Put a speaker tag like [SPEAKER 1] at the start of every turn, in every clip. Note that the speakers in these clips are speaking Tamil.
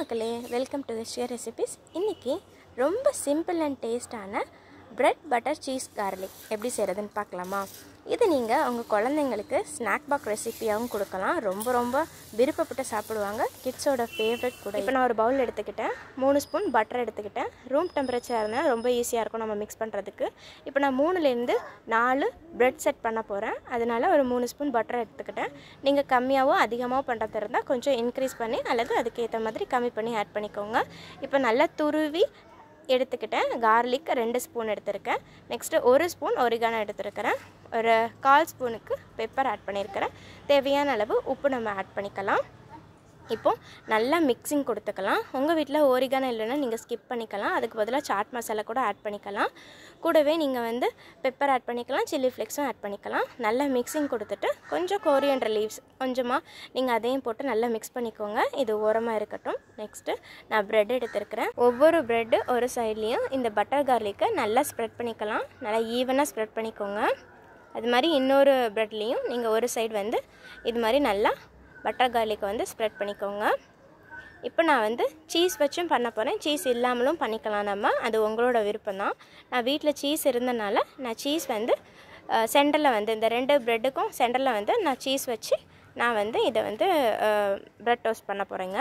[SPEAKER 1] மக்களே welcome to the sheer recipes இன்றைக்கி ரொம்ப சிம்பிள் அண்ட் டேஸ்டான பிரெட் பட்டர் சீஸ் கார்லிக் எப்படி செய்கிறதுன்னு பார்க்கலாமா இது நீங்கள் உங்கள் குழந்தைங்களுக்கு ஸ்நாக் பாக் ரெசிபியாகவும் கொடுக்கலாம் ரொம்ப ரொம்ப விருப்பப்பட்டு சாப்பிடுவாங்க கிட்ஸோட ஃபேவரட் கூட இப்போ நான் ஒரு பவுல் எடுத்துக்கிட்டேன் மூணு ஸ்பூன் பட்டர் எடுத்துக்கிட்டேன் ரூம் டெம்பரேச்சர் இருந்தால் ரொம்ப ஈஸியாக இருக்கும் நம்ம மிக்ஸ் பண்ணுறதுக்கு இப்போ நான் மூணுலேருந்து நாலு பிரெட் செட் பண்ண போகிறேன் அதனால ஒரு மூணு ஸ்பூன் பட்டர் எடுத்துக்கிட்டேன் நீங்கள் கம்மியாகவோ அதிகமாக பண்ணுறது இருந்தால் கொஞ்சம் இன்க்ரீஸ் பண்ணி அல்லது அதுக்கேற்ற மாதிரி கம்மி பண்ணி ஆட் பண்ணிக்கோங்க இப்போ நல்லா துருவி எடுத்துக்கிட்டேன் கார்லிக் ரெண்டு ஸ்பூன் எடுத்திருக்கேன் நெக்ஸ்ட்டு ஒரு ஸ்பூன் ஒரிகானோ எடுத்துருக்கிறேன் ஒரு கால் ஸ்பூனுக்கு பெப்பர் ஆட் பண்ணியிருக்கிறேன் தேவையான அளவு உப்பு நம்ம ஆட் பண்ணிக்கலாம் இப்போ நல்லா மிக்சிங் கொடுத்துக்கலாம் உங்கள் வீட்டில் ஓரிகானோ இல்லைன்னா நீங்கள் ஸ்கிப் பண்ணிக்கலாம் அதுக்கு பதிலாக சாட் மசாலா கூட ஆட் பண்ணிக்கலாம் கூடவே நீங்கள் வந்து பெப்பர் ஆட் பண்ணிக்கலாம் சில்லி ஃப்ளேக்ஸும் ஆட் பண்ணிக்கலாம் நல்லா மிக்சிங் கொடுத்துட்டு கொஞ்சம் கோரியண்டர் லீவ்ஸ் கொஞ்சமாக நீங்கள் அதையும் போட்டு நல்லா மிக்ஸ் பண்ணிக்கோங்க இது ஓரமாக இருக்கட்டும் நெக்ஸ்ட்டு நான் ப்ரெட் எடுத்துருக்கிறேன் ஒவ்வொரு ப்ரெட்டு ஒரு சைட்லேயும் இந்த பட்டர் கார்லிக்கை நல்லா ஸ்ப்ரெட் பண்ணிக்கலாம் நல்லா ஈவனாக ஸ்ப்ரெட் பண்ணிக்கோங்க அது மாதிரி இன்னொரு ப்ரெட்லேயும் நீங்கள் ஒரு சைடு வந்து இது மாதிரி நல்லா பட்டர் கார்லிக்கை வந்து ஸ்ப்ரெட் பண்ணிக்கோங்க இப்போ நான் வந்து சீஸ் வச்சும் பண்ண போகிறேன் சீஸ் இல்லாமலும் பண்ணிக்கலாம் நம்ம அது உங்களோட விருப்பம் தான் நான் வீட்டில் சீஸ் இருந்தனால நான் சீஸ் வந்து சென்டரில் வந்து இந்த ரெண்டு ப்ரெட்டுக்கும் சென்டரில் வந்து நான் சீஸ் வச்சு நான் வந்து இதை வந்து ப்ரெட் டோஸ்ட் பண்ண போகிறேங்க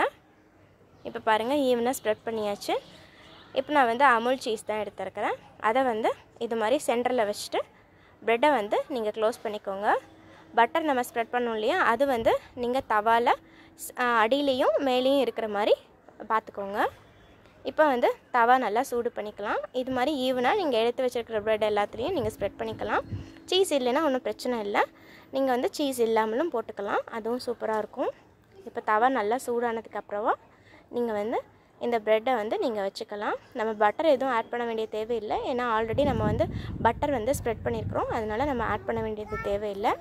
[SPEAKER 1] இப்போ பாருங்கள் ஈவனாக ஸ்ப்ரெட் பண்ணியாச்சு இப்போ நான் வந்து அமுல் சீஸ் தான் எடுத்துருக்கிறேன் அதை வந்து இது மாதிரி சென்டரில் வச்சுட்டு ப்ரெட்டை வந்து நீங்கள் க்ளோஸ் பண்ணிக்கோங்க பட்டர் நம்ம ஸ்ப்ரெட் பண்ணோம் இல்லையா அது வந்து நீங்கள் தவாவில் அடியிலையும் மேலேயும் இருக்கிற மாதிரி பார்த்துக்கோங்க இப்போ வந்து தவா நல்லா சூடு பண்ணிக்கலாம் இது மாதிரி ஈவனாக நீங்கள் எடுத்து வச்சுருக்கிற ப்ரெட் எல்லாத்துலேயும் நீங்கள் ஸ்ப்ரெட் பண்ணிக்கலாம் சீஸ் இல்லைன்னா ஒன்றும் பிரச்சனை இல்லை நீங்கள் வந்து சீஸ் இல்லாமலும் போட்டுக்கலாம் அதுவும் சூப்பராக இருக்கும் இப்போ தவா நல்லா சூடானதுக்கப்புறமா நீங்கள் வந்து இந்த ப்ரெட்டை வந்து நீங்கள் வச்சுக்கலாம் நம்ம பட்டர் எதுவும் ஆட் பண்ண வேண்டிய தேவையில்லை ஏன்னா ஆல்ரெடி நம்ம வந்து பட்டர் வந்து ஸ்ப்ரெட் பண்ணியிருக்கிறோம் அதனால் நம்ம ஆட் பண்ண வேண்டியது தேவையில்லை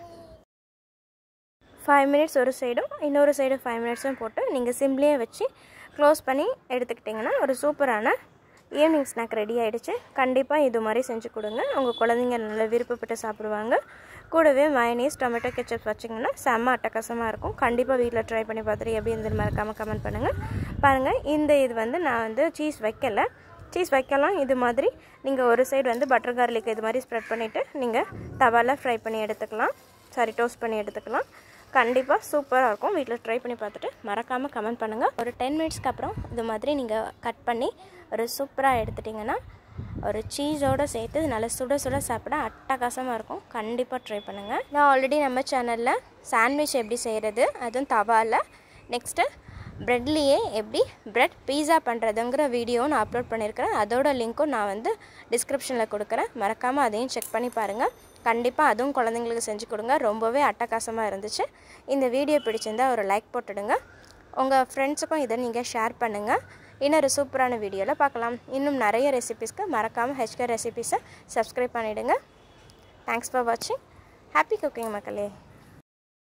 [SPEAKER 1] ஃபைவ் மினிட்ஸ் ஒரு சைடும் இன்னொரு சைடு ஃபைவ் மினிட்ஸும் போட்டு நீங்கள் சிம்லேயே வச்சு க்ளோஸ் பண்ணி எடுத்துக்கிட்டிங்கன்னா ஒரு சூப்பரான ஈவினிங் ஸ்நாக் ரெடி ஆகிடுச்சு கண்டிப்பாக இது மாதிரி செஞ்சு கொடுங்க உங்கள் குழந்தைங்க நல்லா விருப்பப்பட்டு சாப்பிடுவாங்க கூடவே மயனீஸ் டொமேட்டோ கெச்சப் வச்சிங்கன்னா செம்ம அட்டகாசமாக இருக்கும் கண்டிப்பாக வீட்டில் ட்ரை பண்ணி பார்த்துட்டு எப்படி இருந்தது மறக்காமல் கமெண்ட் பண்ணுங்கள் பாருங்கள் இந்த இது வந்து நான் வந்து சீஸ் வைக்கலை சீஸ் வைக்கலாம் இது மாதிரி நீங்கள் ஒரு சைடு வந்து பட்டர் கார்லிக் இது மாதிரி ஸ்ப்ரெட் பண்ணிவிட்டு நீங்கள் தவாவில் ஃப்ரை பண்ணி எடுத்துக்கலாம் சாரி டோஸ்ட் பண்ணி எடுத்துக்கலாம் கண்டிப்பாக சூப்பராக இருக்கும் வீட்டில் ட்ரை பண்ணி பார்த்துட்டு மறக்காமல் கமெண்ட் பண்ணுங்கள் ஒரு டென் மினிட்ஸ்க்கு அப்புறம் இது மாதிரி நீங்கள் கட் பண்ணி ஒரு சூப்பராக எடுத்துட்டிங்கன்னா ஒரு சீஸோடு சேர்த்து நல்லா சுட சுட சாப்பிட அட்டகாசமாக இருக்கும் கண்டிப்பாக ட்ரை பண்ணுங்கள் நான் ஆல்ரெடி நம்ம சேனலில் சாண்ட்விச் எப்படி செய்கிறது அதுவும் தவாவில் நெக்ஸ்ட்டு ப்ரெட்லேயே எப்படி ப்ரெட் பீஸா பண்ணுறதுங்கிற வீடியோ நான் அப்லோட் பண்ணியிருக்கிறேன் அதோட லிங்க்கும் நான் வந்து டிஸ்கிரிப்ஷனில் கொடுக்குறேன் மறக்காமல் அதையும் செக் பண்ணி பாருங்கள் கண்டிப்பாக அதுவும் குழந்தைங்களுக்கு செஞ்சு கொடுங்க ரொம்பவே அட்டகாசமாக இருந்துச்சு இந்த வீடியோ பிடிச்சிருந்தா ஒரு லைக் போட்டுடுங்க உங்கள் ஃப்ரெண்ட்ஸுக்கும் இதை நீங்கள் ஷேர் பண்ணுங்கள் இன்னொரு சூப்பரான வீடியோவில் பார்க்கலாம் இன்னும் நிறைய ரெசிபீஸ்க்கு மறக்காமல் ஹெச்கே ரெசிபீஸை சப்ஸ்கிரைப் பண்ணிவிடுங்க தேங்க்ஸ் ஃபார் வாட்சிங் ஹாப்பி குக்கிங் மக்களே